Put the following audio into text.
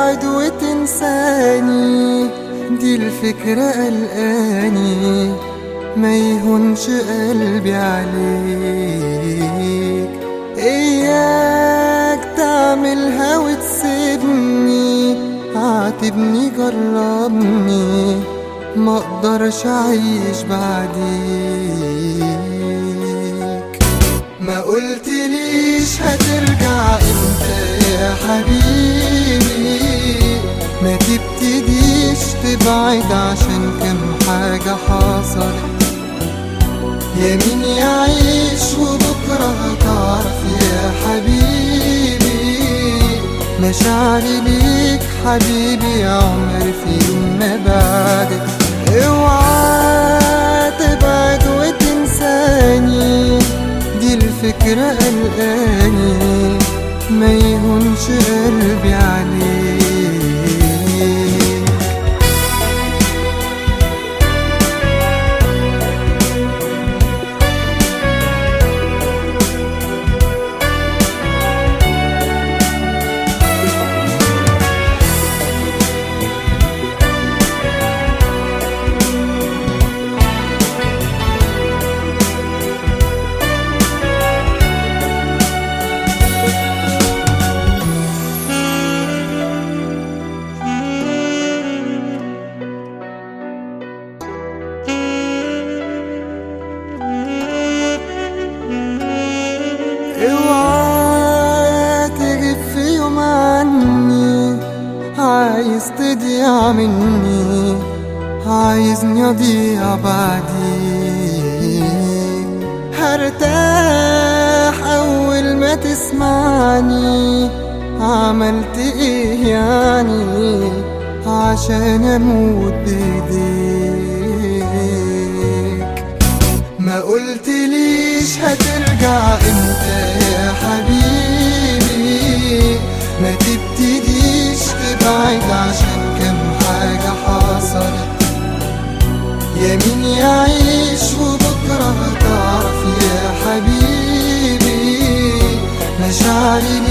تبعد وتنساني دي الفكرة قلقاني ما يهونش قلبي عليك إياك تعملها وتسيبني عاتبني جربني ما اقدرش اعيش بعديك ما قلتليش هترجع امتى يا حبيبي ما تبتديش تبعد عشان كم حاجة حصلت يمين يعيش وبكرة هتعرف يا حبيبي مشاعري ليك حبيبي يا عمري في يوم ما بعدك اوعى تبعد وتنساني دي الفكرة قلقاني ما يهونش قلبي عليك اوعى تغيب في يوم عني عايز تضيع مني عايزني اضيع بعديك هرتاح اول ما تسمعني عملت ايه يعني عشان اموت بايديك ما قلتليش هترجع امتى يا حبيبي ما تبتديش تبعد عشان كم حاجة حصلت يمين يعيش وبكرة هتعرف يا حبيبي مشاعري